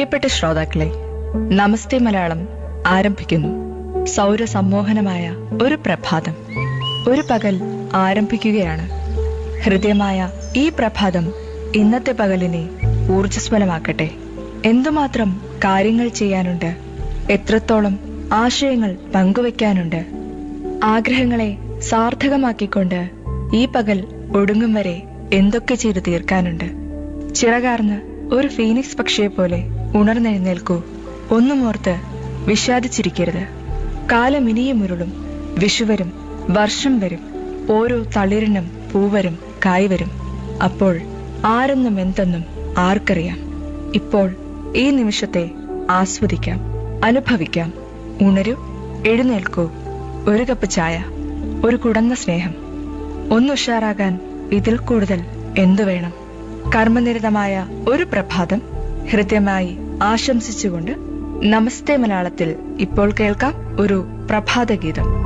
പ്രിയപ്പെട്ട ശ്രോതാക്കളെ നമസ്തേ മലയാളം ആരംഭിക്കുന്നു സൗരസമ്മോഹനമായ ഒരു പ്രഭാതം ഒരു പകൽ ആരംഭിക്കുകയാണ് ഹൃദയമായ ഈ പ്രഭാതം ഇന്നത്തെ പകലിനെ ഊർജ്ജസ്വലമാക്കട്ടെ എന്തുമാത്രം കാര്യങ്ങൾ ചെയ്യാനുണ്ട് എത്രത്തോളം ആശയങ്ങൾ പങ്കുവെക്കാനുണ്ട് ആഗ്രഹങ്ങളെ സാർത്ഥകമാക്കിക്കൊണ്ട് ഈ പകൽ ഒടുങ്ങും വരെ എന്തൊക്കെ ചെയ്തു തീർക്കാനുണ്ട് ചിറകാർന്ന് ഒരു ഫീനിക്സ് പക്ഷിയെ പോലെ ഉണർന്നെഴുന്നേൽക്കൂ ഒന്നുമോർത്ത് വിഷാദിച്ചിരിക്കരുത് കാലം ഇനിയും ഉരുളും വിഷുവരും വർഷം വരും ഓരോ തളിരിനും പൂവരും കായ് വരും അപ്പോൾ ആരെന്നും എന്തെന്നും ആർക്കറിയാം ഇപ്പോൾ ഈ നിമിഷത്തെ ആസ്വദിക്കാം അനുഭവിക്കാം ഉണരൂ എഴുന്നേൽക്കൂ ഒരു കപ്പ് ചായ ഒരു കുടന്ന സ്നേഹം ഒന്നുഷാറാകാൻ ഇതിൽ കൂടുതൽ എന്തു വേണം കർമ്മനിരതമായ ഒരു പ്രഭാതം ഹൃദ്യമായി ആശംസിച്ചുകൊണ്ട് നമസ്തേ മലയാളത്തിൽ ഇപ്പോൾ കേൾക്കാം ഒരു പ്രഭാതഗീതം